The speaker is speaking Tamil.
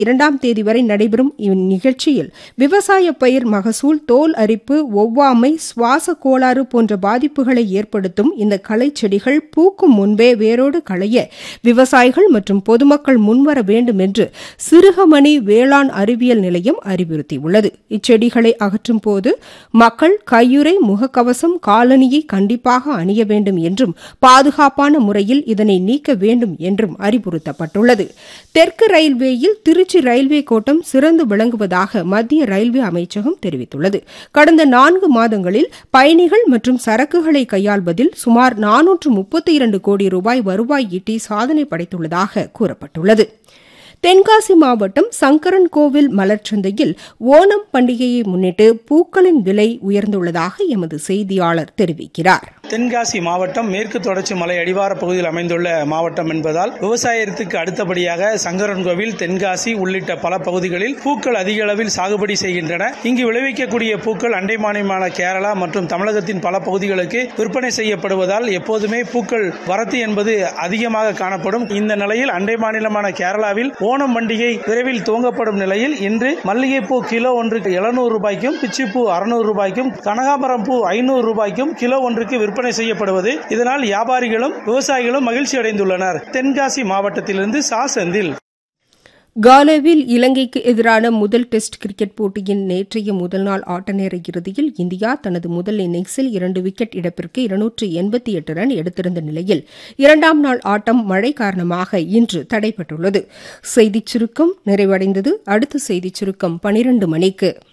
இரண்டாம் தேதி வரை நடைபெறும் இந்நிகழ்ச்சியில் விவசாய பயிர் மகசூல் தோல் அரிப்பு ஒவ்வாமை சுவாச கோளாறு போன்ற பாதிப்புகளை ஏற்படுத்தும் இந்த களை செடிகள் பூக்கும் முன்பே வேரோடு களைய விவசாயிகள் மற்றும் பொதுமக்கள் முன்வர வேண்டும் என்று சிறுகமணி வேளாண் அறிவியல் நிலையம் அறிவுறுத்தியுள்ளது இச்செடிகளை அகற்றும் போது மக்கள் கையுறை முகக்கவசம் காலணியை கண்டிப்பாக அணிய வேண்டும் என்றும் பாதுகாப்பான முறையில் இதனை நீக்க வேண்டும் என்றும் அறிவுறுத்தப்பட்டுள்ளது தெற்கு ரயில்வேயில் திருச்சி ரயில்வே கோட்டம் சிறந்து விளங்குவதாக மத்திய ரயில்வே அமைச்சகம் தெரிவித்துள்ளது கடந்த நான்கு மாதங்களில் பயணிகள் மற்றும் சரக்குகளை கையாள்வதில் சுமார் நானூற்று முப்பத்தி இரண்டு கோடி ரூபாய் வருவாய் ஈட்டி சாதனை படைத்துள்ளதாக கூறப்பட்டுள்ளது தென்காசி மாவட்டம் சங்கரன் கோவில் மலர்ச்சந்தையில் ஓணம் பண்டிகையை முன்னிட்டு பூக்களின் விலை உயர்ந்துள்ளதாக எமது செய்தியாளர் தெரிவிக்கிறார் தென்காசி மாவட்டம் மேற்கு தொடர்ச்சி மலை அடிவார பகுதியில் அமைந்துள்ள மாவட்டம் என்பதால் விவசாயத்துக்கு அடுத்தபடியாக சங்கரன்கோவில் தென்காசி உள்ளிட்ட பல பகுதிகளில் பூக்கள் அதிக அளவில் சாகுபடி செய்கின்றன இங்கு விளைவிக்கக்கூடிய பூக்கள் அண்டை மாநிலமான கேரளா மற்றும் தமிழகத்தின் பல பகுதிகளுக்கு விற்பனை செய்யப்படுவதால் எப்போதுமே பூக்கள் வரத்து என்பது அதிகமாக காணப்படும் இந்த நிலையில் அண்டை மாநிலமான கேரளாவில் ஓணம் பண்டிகை விரைவில் துவங்கப்படும் நிலையில் இன்று மல்லிகைப்பூ கிலோ ஒன்றுக்கு எழுநூறு ரூபாய்க்கும் பிச்சிப்பூ அறுநூறு ரூபாய்க்கும் கனகாபரம் பூ ஐநூறு ரூபாய்க்கும் கிலோ ஒன்றுக்கு விற்பனை செய்யப்படுவது இதனால் வியாபாரிகளும் விவசாயிகளும் மகிழ்ச்சி அடைந்துள்ளனர் தென்காசி மாவட்டத்திலிருந்து சா செந்தில் காலேவில் இலங்கைக்கு எதிரான முதல் டெஸ்ட் கிரிக்கெட் போட்டியின் நேற்றைய முதல் நாள் ஆட்ட நேர இறுதியில் இந்தியா தனது முதல் இன்னிங்ஸில் இரண்டு விக்கெட் இழப்பிற்கு இருநூற்று எண்பத்தி எட்டு ரன் எடுத்திருந்த நிலையில் இரண்டாம் நாள் ஆட்டம் மழை காரணமாக இன்று தடைபட்டுள்ளது செய்திச் சுருக்கம் நிறைவடைந்தது அடுத்த செய்திச் சுருக்கம் பனிரண்டு மணிக்கு